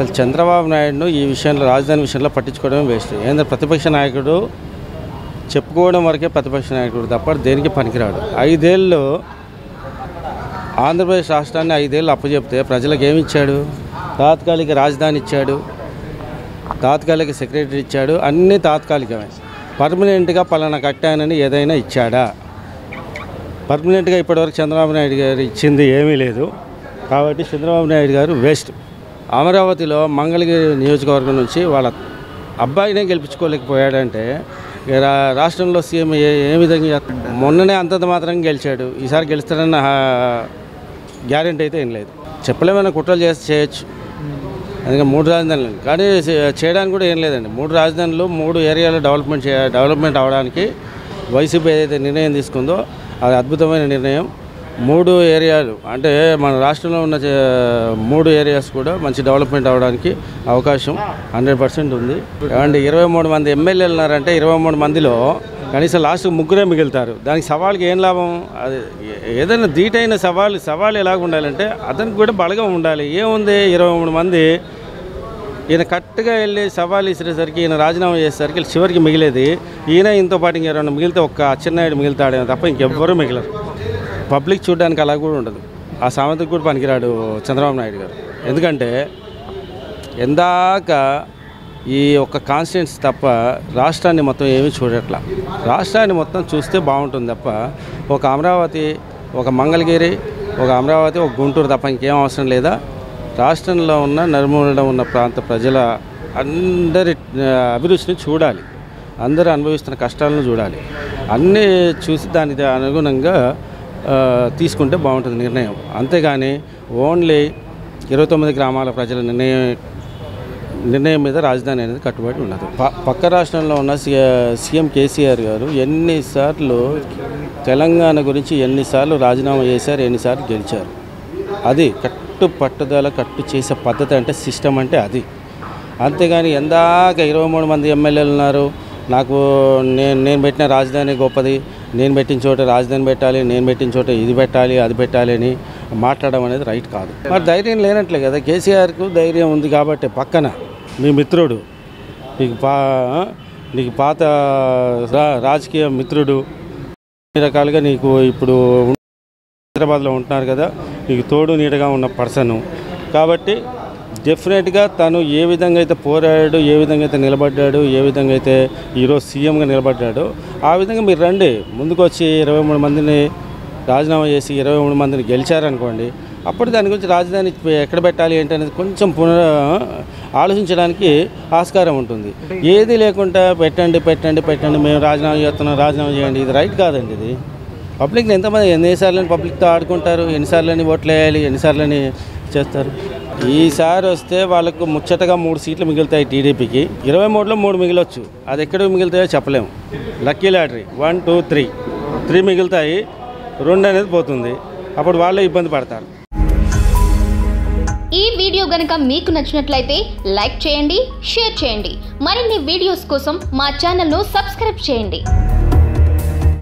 అసలు చంద్రబాబు నాయుడును ఈ విషయంలో రాజధాని విషయంలో పట్టించుకోవడమే వేస్ట్ ఏంటంటే ప్రతిపక్ష నాయకుడు చెప్పుకోవడం వరకే ప్రతిపక్ష నాయకుడు తప్ప దేనికి పనికిరాడు ఐదేళ్ళు ఆంధ్రప్రదేశ్ రాష్ట్రాన్ని ఐదేళ్ళు అప్పచెప్తే ప్రజలకు ఏమి ఇచ్చాడు తాత్కాలిక రాజధాని ఇచ్చాడు తాత్కాలిక సెక్రటరీ ఇచ్చాడు అన్నీ తాత్కాలికమే పర్మనెంట్గా పలానా కట్టానని ఏదైనా ఇచ్చాడా పర్మనెంట్గా ఇప్పటివరకు చంద్రబాబు నాయుడు గారు ఇచ్చింది ఏమీ లేదు కాబట్టి చంద్రబాబు నాయుడు గారు వేస్ట్ అమరావతిలో మంగళగిరి నియోజకవర్గం నుంచి వాళ్ళ అబ్బాయినే గెలిపించుకోలేకపోయాడంటే ఇక రా- రాష్ట్రంలో సీఎం ఏ ఏ విధంగా చేస్తాడు? మొన్ననే అంతంత మాత్రం గెలిచాడు ఈసారి గెలుస్తాడన్న గ్యారెంటీ అయితే ఏం లేదు చెప్పలేమైనా కుట్రలు చేసి చేయొచ్చు అందుకే మూడు రాజధానులు కానీ చే- చేయడానికి కూడా ఏం లేదండి మూడు రాజధానులు మూడు ఏరియాలో డెవలప్మెంట్ చే డెవలప్మెంట్ అవడానికి వైసీపీ ఏదైతే నిర్ణయం తీసుకుందో అది అద్భుతమైన నిర్ణయం మూడు ఏరియాలు అంటే మన రాష్ట్రంలో ఉన్న చే- మూడు ఏరియాస్ కూడా మంచి డెవలప్మెంట్ అవడానికి అవకాశం హండ్రెడ్ పర్సెంట్ ఉంది అండ్ ఇరవై మూడు మంది ఎమ్మెల్యేలు ఉన్నారంటే ఇరవై మూడు మందిలో కనీసం లాస్ట్ ముగ్గురే మిగులుతారు దానికి సవాల్కి ఏం లాభం అది ఏ- ఏదైనా ధీటైన సవాల్ సవాల్ ఎలాగ ఉండాలంటే అతనికి కూడా బలగం ఉండాలి ఏముంది ఇరవై మూడు మంది ఈయన కరెక్ట్గా వెళ్ళి సవాల్ ఇచ్చేసరికి ఈయన రాజీనామా చేసేసరికి చివరికి మిగిలేది ఈయన ఇంతో పాటు ఇంక ఎవరైనా మిగిలితే ఒక్క అచ్చెన్నాయుడు మిగులుతాడేమో తప్ప ఇంకెవ్వరూ మిగలరు పబ్లిక్ చూడడానికి అలా కూడా ఉండదు ఆ సామెతకు కూడా పనికిరాడు చంద్రబాబు నాయుడు గారు ఎందుకంటే ఎందాక ఈ ఒక్క కాన్స్టిట్యూన్స్ తప్ప రాష్ట్రాన్ని మొత్తం ఏమీ చూడట్లా రాష్ట్రాన్ని మొత్తం చూస్తే బాగుంటుంది తప్ప ఒక అమరావతి ఒక మంగళగిరి ఒక అమరావతి ఒక గుంటూరు తప్ప ఇంకేం అవసరం లేదా రాష్ట్రంలో ఉన్న నలుమూలలో ఉన్న ప్రాంత ప్రజల అందరి ఆ, అభిరుచిని చూడాలి అందరూ అనుభవిస్తున్న కష్టాలను చూడాలి అన్నీ చూసి దానికి అనుగుణంగా ఆ, తీసుకుంటే బాగుంటుంది నిర్ణయం అంతేగాని ఓన్లీ ఇరవై తొమ్మిది గ్రామాల ప్రజల నిర్ణయం నిర్ణయం మీద రాజధాని అనేది కట్టుబడి ఉన్నది ప- పక్క రాష్ట్రంలో ఉన్న సి సీఎం కేసీఆర్ గారు ఎన్నిసార్లు తెలంగాణ గురించి ఎన్నిసార్లు రాజీనామా చేశారు ఎన్నిసార్లు గెలిచారు అది కట్టు పట్టుదల కట్టు చేసే పద్ధతి అంటే సిస్టమ్ అంటే అది అంతేగాని ఎందాక ఇరవై మూడు మంది ఎమ్మెల్యేలు ఉన్నారు నాకు నేను నేను పెట్టిన రాజధాని గొప్పది నేను పెట్టిన చోట రాజధాని పెట్టాలి నేను పెట్టిన చోట ఇది పెట్టాలి అది పెట్టాలి అని మాట్లాడడం అనేది రైట్ కాదు మరి ధైర్యం లేనట్లే కదా కేసీఆర్కు ధైర్యం ఉంది కాబట్టి పక్కన మీ మిత్రుడు నీకు పా నీకు పాత రా- రాజకీయ మిత్రుడు అన్ని రకాలుగా నీకు ఇప్పుడు హైదరాబాద్లో ఉంటున్నారు కదా నీకు తోడు నీడగా ఉన్న పర్సన్ కాబట్టి డెఫినెట్గా తను ఏ విధంగా అయితే పోరాడాడు ఏ విధంగా అయితే నిలబడ్డాడు ఏ విధంగా అయితే ఈరోజు సీఎంగా నిలబడ్డాడు ఆ విధంగా మీరు రండి ముందుకు వచ్చి ఇరవై మూడు మందిని రాజీనామా చేసి ఇరవై మూడు మందిని గెలిచారనుకోండి అప్పుడు దాని గురించి రాజధాని ఎక్కడ పెట్టాలి ఏంటి అనేది కొంచెం పునర ఆలోచించడానికి ఆస్కారం ఉంటుంది ఏది లేకుండా పెట్టండి పెట్టండి పెట్టండి మేము రాజీనామా చేస్తున్నాం రాజీనామా చేయండి ఇది రైట్ కాదండి ఇది పబ్లిక్ని ఎంతమంది ఎన్నిసార్లు పబ్లిక్తో ఆడుకుంటారు ఎన్నిసార్లని ఓట్లు వేయాలి ఎన్నిసార్లని చేస్తారు ఈసారి వస్తే వాళ్ళకు ముచ్చటగా మూడు సీట్లు మిగులుతాయి టీడీపీకి ఇరవై మూడులో మూడు మిగిలొచ్చు అది ఎక్కడ మిగులుతాయో చెప్పలేము lucky lottery one two three three మిగులుతాయి రెండు అనేది పోతుంది అప్పుడు వాళ్ళే ఇబ్బంది పడతారు ఈ వీడియో గనక మీకు నచ్చినట్లయితే లైక్ చేయండి షేర్ చేయండి మరిన్ని వీడియోస్ కోసం మా ఛానల్ను సబ్స్క్రైబ్ చేయండి